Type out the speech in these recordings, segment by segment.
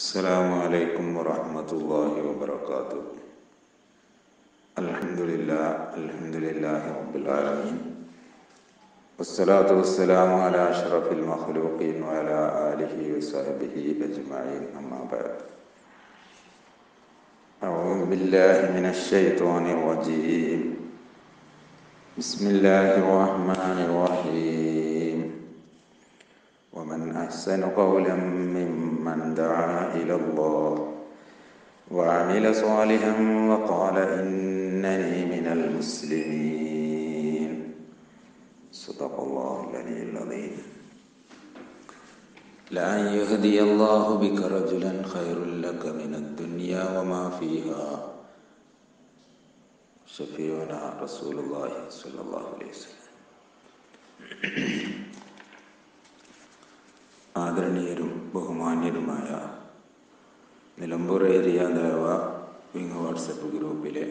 السلام عليكم ورحمة الله وبركاته الحمد لله الحمد لله رب العالمين والصلاة والسلام على أشرف المخلوقين وعلى آله وصحبه أجمعين أما بعد أعوذ بالله من الشيطان الرجيم بسم الله الرحمن الرحيم ومن أحسن قولا ممن دعا إلى الله وعمل صالحا وقال إنني من المسلمين صدق الله العلي العظيم لأن يهدي الله بك رجلا خير لك من الدنيا وما فيها شفيعنا رسول الله صلى الله عليه وسلم ആദരണീയരും ബഹുമാന്യരുമായ നിലമ്പൂർ ഏരിയ ദേവ വിങ് വാട്സപ്പ് ഗ്രൂപ്പിലെ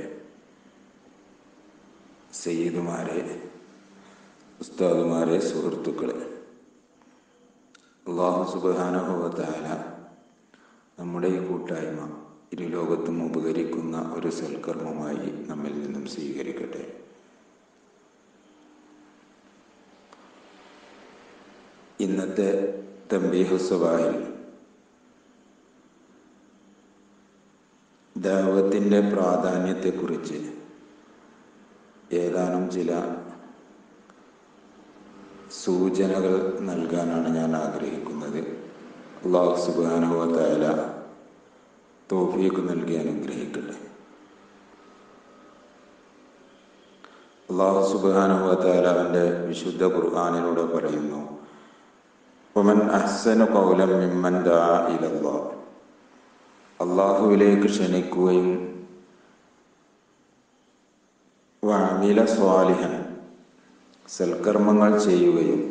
സയ്യിദുമാരെ ഉസ്താദുമാരെ സുഹൃത്തുക്കളെ അള്ളാഹു സുബാനുഭവത്തായ നമ്മുടെ ഈ കൂട്ടായ്മ ഇരുലോകത്തും ഉപകരിക്കുന്ന ഒരു സൽക്കർമ്മമായി നമ്മിൽ നിന്നും സ്വീകരിക്കട്ടെ ഇന്നത്തെ തമ്പീഹു സവാഹിൽ ദൈവത്തിൻ്റെ പ്രാധാന്യത്തെക്കുറിച്ച് ഏതാനും ചില സൂചനകൾ നൽകാനാണ് ഞാൻ ആഗ്രഹിക്കുന്നത് അള്ളാഹു സുബാനുവല തോഫീക്ക് നൽകി അനുഗ്രഹിക്കട്ടെ അള്ളാഹു സുബാനുവല അവൻ്റെ വിശുദ്ധ ഖുർആാനിലൂടെ പറയുന്നു ഒമൻ അഹ്സനു കൗലം മിമ്മൻ ദാ ഇലല്ലാ അള്ളാഹുവിലേക്ക് ക്ഷണിക്കുകയും വാമില സ്വാലിഹൻ സൽക്കർമ്മങ്ങൾ ചെയ്യുകയും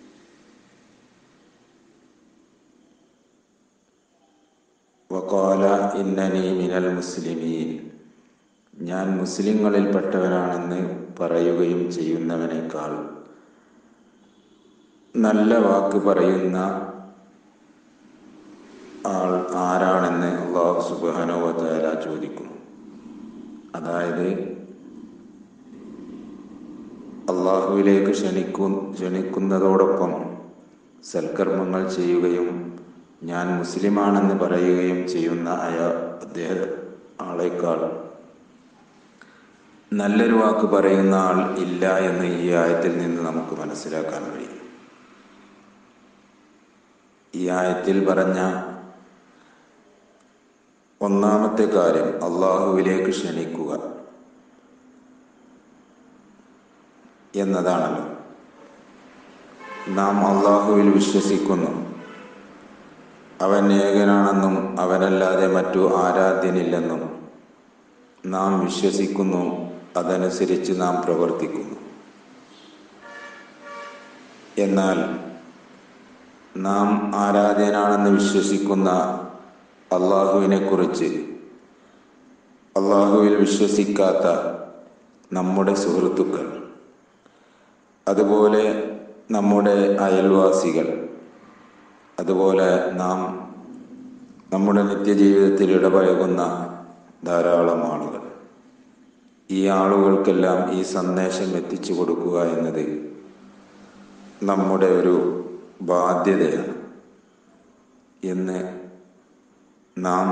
വക്കാല ഇന്നനി മിനൽ മുസ്ലിമീൻ ഞാൻ മുസ്ലിങ്ങളിൽപ്പെട്ടവനാണെന്ന് പറയുകയും ചെയ്യുന്നവനേക്കാൾ നല്ല വാക്ക് പറയുന്ന ആൾ ആരാണെന്ന് അള്ളാഹു സുബാനുവല ചോദിക്കുന്നു അതായത് അള്ളാഹുവിലേക്ക് ക്ഷണിക്കു ക്ഷണിക്കുന്നതോടൊപ്പം സൽക്കർമ്മങ്ങൾ ചെയ്യുകയും ഞാൻ മുസ്ലിമാണെന്ന് പറയുകയും ചെയ്യുന്ന അയ അദ്ദേഹ ആളേക്കാൾ നല്ലൊരു വാക്ക് പറയുന്ന ആൾ ഇല്ല എന്ന് ഈ ആയത്തിൽ നിന്ന് നമുക്ക് മനസ്സിലാക്കാൻ കഴിയും ഈ ആയത്തിൽ പറഞ്ഞ ഒന്നാമത്തെ കാര്യം അള്ളാഹുവിലേക്ക് ക്ഷണിക്കുക എന്നതാണല്ലോ നാം അള്ളാഹുവിൽ വിശ്വസിക്കുന്നു അവൻ ഏകനാണെന്നും അവനല്ലാതെ മറ്റു ആരാധ്യനില്ലെന്നും നാം വിശ്വസിക്കുന്നു അതനുസരിച്ച് നാം പ്രവർത്തിക്കുന്നു എന്നാൽ നാം ആരാധ്യനാണെന്ന് വിശ്വസിക്കുന്ന അള്ളാഹുവിനെ കുറിച്ച് അള്ളാഹുവിൽ വിശ്വസിക്കാത്ത നമ്മുടെ സുഹൃത്തുക്കൾ അതുപോലെ നമ്മുടെ അയൽവാസികൾ അതുപോലെ നാം നമ്മുടെ നിത്യജീവിതത്തിൽ ഇടപഴകുന്ന ധാരാളം ആളുകൾ ഈ ആളുകൾക്കെല്ലാം ഈ സന്ദേശം എത്തിച്ചു കൊടുക്കുക എന്നത് നമ്മുടെ ഒരു ബാധ്യതയാണ് എന്ന് നാം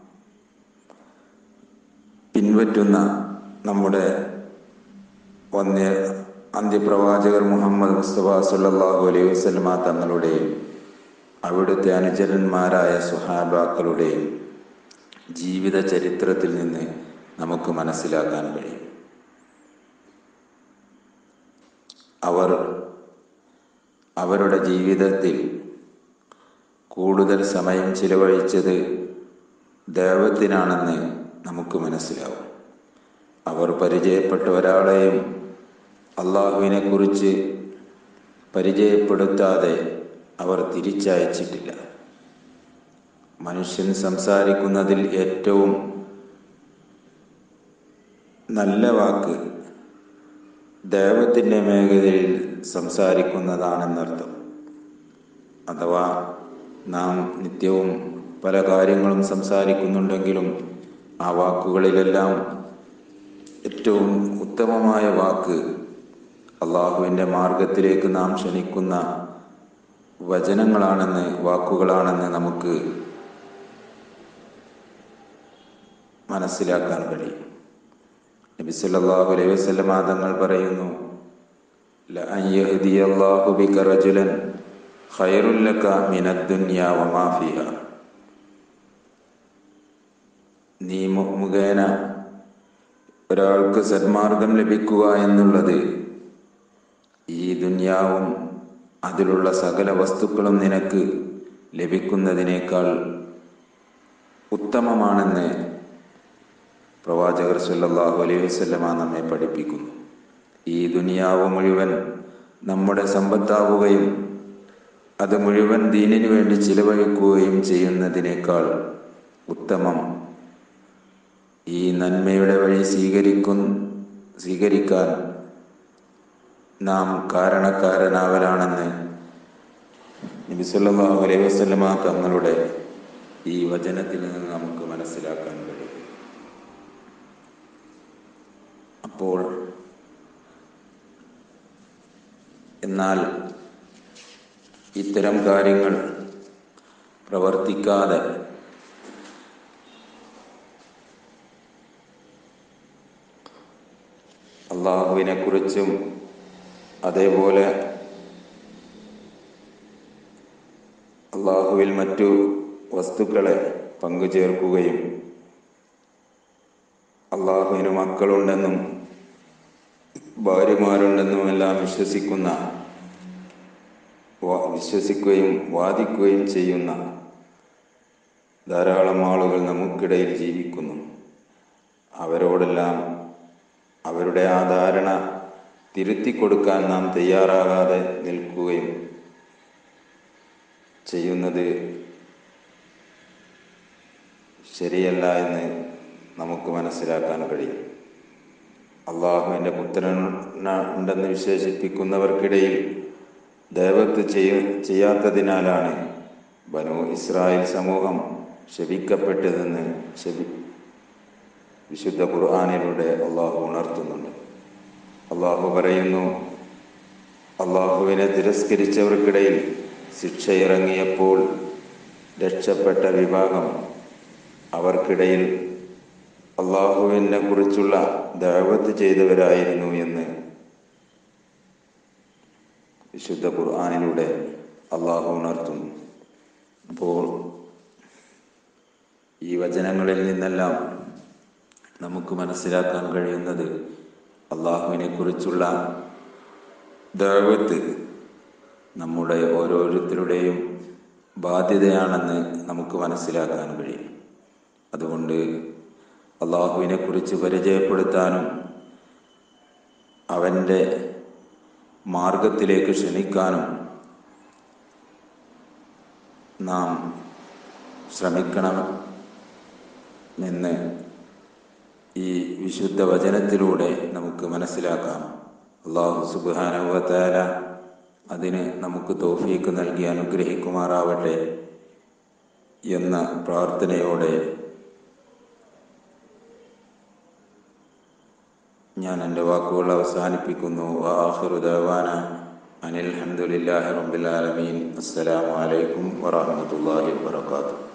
പിൻപറ്റുന്ന നമ്മുടെ വന്യ അന്ത്യപ്രവാചകർ മുഹമ്മദ് മുസ്തഫ സുല്ലാഹു അലൈഹി വസ്ലമ തങ്ങളുടെയും അവിടുത്തെ അനുചരന്മാരായ സുഹാബാക്കളുടെയും ജീവിത ചരിത്രത്തിൽ നിന്ന് നമുക്ക് മനസ്സിലാക്കാൻ കഴിയും അവർ അവരുടെ ജീവിതത്തിൽ കൂടുതൽ സമയം ചിലവഴിച്ചത് ദൈവത്തിനാണെന്ന് നമുക്ക് മനസ്സിലാവും അവർ പരിചയപ്പെട്ട ഒരാളെയും അള്ളാഹുവിനെ കുറിച്ച് പരിചയപ്പെടുത്താതെ അവർ തിരിച്ചയച്ചിട്ടില്ല മനുഷ്യൻ സംസാരിക്കുന്നതിൽ ഏറ്റവും നല്ല വാക്ക് ദൈവത്തിൻ്റെ മേഖലയിൽ സംസാരിക്കുന്നതാണെന്നർത്ഥം അഥവാ നാം നിത്യവും പല കാര്യങ്ങളും സംസാരിക്കുന്നുണ്ടെങ്കിലും ആ വാക്കുകളിലെല്ലാം ഏറ്റവും ഉത്തമമായ വാക്ക് അള്ളാഹുവിൻ്റെ മാർഗത്തിലേക്ക് നാം ക്ഷണിക്കുന്ന വചനങ്ങളാണെന്ന് വാക്കുകളാണെന്ന് നമുക്ക് മനസ്സിലാക്കാൻ കഴിയും നബി സല്ലല്ലാഹു അലൈഹി വസല്ലമ തങ്ങൾ പറയുന്നു ലഅൻ യഹ്ദിയല്ലാഹു ബിക റജുലൻ ഖൈറുൽ ലക മിനദ് ദുനിയ വമാ ഫിഹ നീ മുഖേന ഒരാൾക്ക് സന്മാർഗം ലഭിക്കുക എന്നുള്ളത് ഈ ദുന്യാവും അതിലുള്ള സകല വസ്തുക്കളും നിനക്ക് ലഭിക്കുന്നതിനേക്കാൾ ഉത്തമമാണെന്ന് പ്രവാചകർ സല്ലല്ലാഹു അലൈഹി വസല്ലമ നമ്മെ പഠിപ്പിക്കുന്നു ഈ ദുനിയാവ് മുഴുവൻ നമ്മുടെ സമ്പത്താവുകയും അത് മുഴുവൻ ദീനിനു വേണ്ടി ചിലവഴിക്കുകയും ചെയ്യുന്നതിനേക്കാൾ ഉത്തമം ഈ നന്മയുടെ വഴി സ്വീകരിക്കും സ്വീകരിക്കാൻ നാം കാരണക്കാരനാവലാണെന്ന് നബി സല്ലല്ലാഹു അലൈഹി വസല്ലമ തങ്ങളുടെ ഈ വചനത്തിൽ നിന്ന് നമുക്ക് മനസ്സിലാക്കാൻ കഴിയും അപ്പോൾ എന്നാൽ ഇത്തരം കാര്യങ്ങൾ പ്രവർത്തിക്കാതെ അള്ളാഹുവിനെ കുറിച്ചും അതേപോലെ അള്ളാഹുവിൽ മറ്റു വസ്തുക്കളെ പങ്കുചേർക്കുകയും അള്ളാഹുവിന് മക്കളുണ്ടെന്നും ഭാര്യമാരുണ്ടെന്നും എല്ലാം വിശ്വസിക്കുന്ന വിശ്വസിക്കുകയും വാദിക്കുകയും ചെയ്യുന്ന ധാരാളം ആളുകൾ നമുക്കിടയിൽ ജീവിക്കുന്നു അവരോടെല്ലാം അവരുടെ ആ ധാരണ തിരുത്തി കൊടുക്കാൻ നാം തയ്യാറാകാതെ നിൽക്കുകയും ചെയ്യുന്നത് ശരിയല്ല എന്ന് നമുക്ക് മനസ്സിലാക്കാൻ കഴിയും അള്ളാഹുവിൻ്റെ പുത്രൻ ഉണ്ടെന്ന് വിശേഷിപ്പിക്കുന്നവർക്കിടയിൽ ദൈവത്ത് ചെയ്യ ചെയ്യാത്തതിനാലാണ് ബനു ഇസ്രായേൽ സമൂഹം ശപിക്കപ്പെട്ടതെന്ന് ശപി വിശുദ്ധ ഖുർആാനിലൂടെ അള്ളാഹു ഉണർത്തുന്നുണ്ട് അള്ളാഹു പറയുന്നു അള്ളാഹുവിനെ തിരസ്കരിച്ചവർക്കിടയിൽ ശിക്ഷ ഇറങ്ങിയപ്പോൾ രക്ഷപ്പെട്ട വിഭാഗം അവർക്കിടയിൽ അള്ളാഹുവിനെ കുറിച്ചുള്ള ദാവത്ത് ചെയ്തവരായിരുന്നു എന്ന് വിശുദ്ധ ഖുർആാനിലൂടെ അള്ളാഹു ഉണർത്തുന്നു അപ്പോൾ ഈ വചനങ്ങളിൽ നിന്നെല്ലാം നമുക്ക് മനസ്സിലാക്കാൻ കഴിയുന്നത് അള്ളാഹുവിനെ കുറിച്ചുള്ള ദൈവത്ത് നമ്മുടെ ഓരോരുത്തരുടെയും ബാധ്യതയാണെന്ന് നമുക്ക് മനസ്സിലാക്കാൻ കഴിയും അതുകൊണ്ട് അള്ളാഹുവിനെ കുറിച്ച് പരിചയപ്പെടുത്താനും അവൻ്റെ മാർഗത്തിലേക്ക് ക്ഷണിക്കാനും നാം ശ്രമിക്കണമെന്ന് ഈ വിശുദ്ധ വചനത്തിലൂടെ നമുക്ക് മനസ്സിലാക്കാം അള്ളാഹു സുബാനുവത്താല അതിന് നമുക്ക് തോഫീക്ക് നൽകി അനുഗ്രഹിക്കുമാറാവട്ടെ എന്ന പ്രാർത്ഥനയോടെ ഞാൻ എൻ്റെ വാക്കുകൾ അവസാനിപ്പിക്കുന്നു ആഹുറുദാന അനിൽ അഹമ്മദില്ലാഹി റബ്ബിൽ ആലമീൻ അസ്സലാമു അലൈക്കും വറഹ്മത്തുള്ളാഹി വബറകാതുഹു